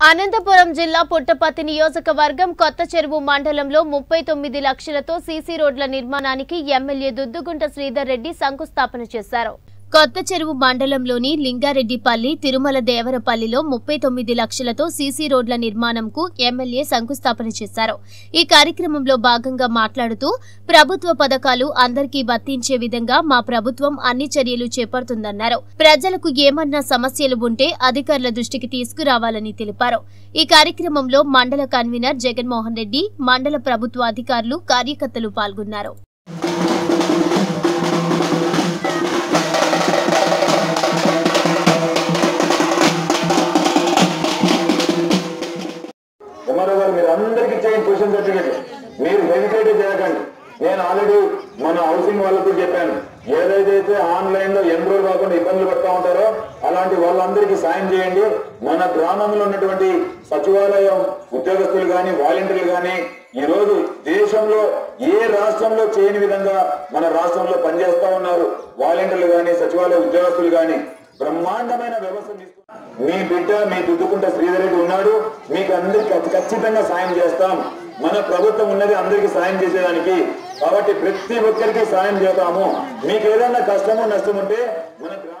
అనంతపురం జిల్లా పుట్టపర్తి నియోజకవర్గం కొత్త చెరువు మండలంలో ముప్పై తొమ్మిది లక్షలతో సీసీ రోడ్ల నిర్మాణానికి ఎమ్మెల్యే దుద్దుగుంట శ్రీధర్ రెడ్డి శంకుస్థాపన చేశారు కొత్త చెరువు మండలంలోని లింగారెడ్డిపల్లి తిరుమల దేవరపల్లిలో ముప్పై తొమ్మిది లక్షలతో సీసీ రోడ్ల నిర్మాణంకు ఎమ్మెల్యే శంకుస్థాపన చేశారు ఈ కార్యక్రమంలో భాగంగా మాట్లాడుతూ ప్రభుత్వ పథకాలు అందరికీ వర్తించే విధంగా మా ప్రభుత్వం అన్ని చర్యలు చేపడుతుందన్నారు ప్రజలకు ఏమన్నా సమస్యలు ఉంటే అధికారుల దృష్టికి తీసుకురావాలని తెలిపారు ఈ కార్యక్రమంలో మండల కన్వీనర్ జగన్మోహన్ రెడ్డి మండల ప్రభుత్వ అధికారులు కార్యకర్తలు పాల్గొన్నారు కుమారావు గారు మీరు అందరికీ చేయండి పొజిషన్ సర్టిఫికేట్ మీరు హెజిటేట్ చేయకండి నేను ఆల్రెడీ మన హౌసింగ్ వాళ్ళకు చెప్పాను ఏదైతే ఆన్లైన్ లో ఎన్రోల్ కాకుండా ఇబ్బందులు పడతా ఉంటారో అలాంటి వాళ్ళందరికీ సాయం చేయండి మన గ్రామంలో ఉన్నటువంటి సచివాలయం ఉద్యోగస్తులు గాని వాలంటీర్లు గాని ఈ రోజు దేశంలో ఏ రాష్ట్రంలో చేయని విధంగా మన రాష్ట్రంలో పనిచేస్తా ఉన్నారు వాలంటీర్లు గాని సచివాలయ ఉద్యోగస్తులు గాని బ్రహ్మాండమైన వ్యవస్థ తీసుకున్నారు మీ బిడ్డ మీ దుద్దుకుంట శ్రీధర్ రెడ్డి ఉన్నాడు మీకు అందరికి ఖచ్చితంగా సాయం చేస్తాం మన ప్రభుత్వం ఉన్నది అందరికి సాయం చేసేదానికి కాబట్టి ప్రతి ఒక్కరికి సాయం చేద్దాము మీకు ఏదైనా కష్టము నష్టం ఉంటే మన గ్రామ